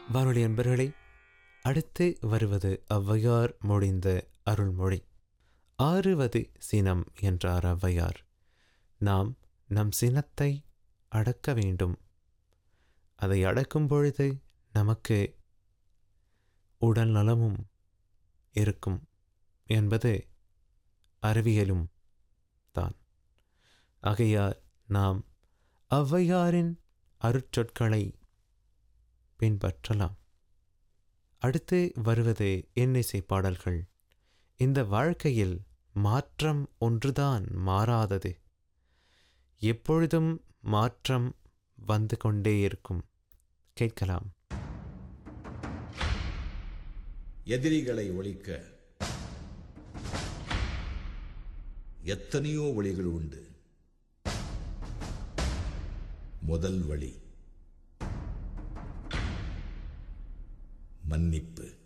வானொலி அன்பர்களே அடுத்து வருவது ஔவையார் மொழிந்த அருள்மொழி ஆறுவது சினம் என்றார் ஔவையார் நாம் நம் சினத்தை அடக்க வேண்டும் அதை அடக்கும் பொழுது நமக்கு உடல் நலமும் இருக்கும் என்பது அறிவியலும் தான் ஆகையால் நாம் ஔவையாரின் அருட்சொற்களை பின்பற்றலாம் அடுத்து வருவது எண்ணிசை பாடல்கள் இந்த வாழ்க்கையில் மாற்றம் ஒன்றுதான் மாறாதது எப்பொழுதும் மாற்றம் வந்து கொண்டே இருக்கும் கேட்கலாம் எதிரிகளை ஒழிக்க எத்தனையோ வழிகள் உண்டு முதல் வழி மன்னிப்பு